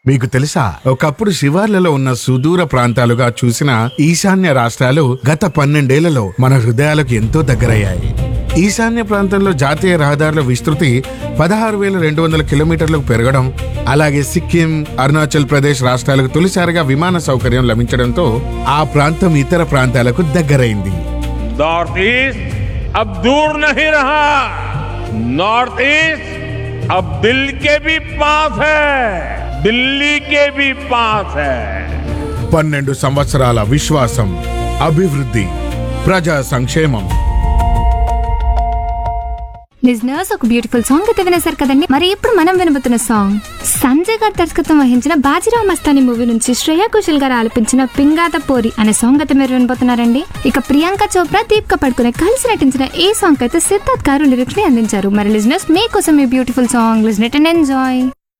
మీకు తెలుసా ఒకప్పుడు శివార్లలో ఉన్న సుదూర ప్రాంతాలుగా చూసిన ఈశాన్య రాష్ట్రాలు గత పన్నెండేళ్లలో మన హృదయాలకు ఎంతో దగ్గరయ్యాయి ఈశాన్య ప్రాంతంలో జాతీయ రహదారుల విస్తృతి పదహారు వేల రెండు వందల కిలోమీటర్లకు పెరగడం అలాగే సిక్కిం అరుణాచల్ ప్రదేశ్ రాష్ట్రాలకు తొలిసారిగా విమాన సౌకర్యం లభించడంతో ఆ ప్రాంతం ఇతర ప్రాంతాలకు దగ్గరైంది नॉर्थ ईस्ट अब दूर नहीं रहा नॉर्थ ईस्ट अब दिल के भी पास है दिल्ली के भी पास है పన్నెండు సంవత్సరాల విశ్వాసం అభివృద్ధి ప్రజా సంక్షేమం లిజనర్స్ ఒక బ్యూటిఫుల్ సాంగ్ అయితే వినేశారు కదండి మరి ఇప్పుడు మనం వినబోతున్న సాంగ్ సంజయ్ గారు దర్శకత్వం వహించిన బాజీరావు మస్తాని మూవీ నుంచి శ్రేయా ఘోషల్ గారు ఆలపించిన పింగాత పోరి అనే సాంగ్ అయితే మీరు వినబోతున్నారండి ఇక ప్రియాంక చోప్రా దీపిక పడుకునే కలిసి నటించిన ఈ సాంగ్ అయితే సిద్ధార్థ్ గారు లిరిక్స్ ని అందించారు మరి లిజనర్స్ మీకోసం ఈ beautiful song listen it and enjoy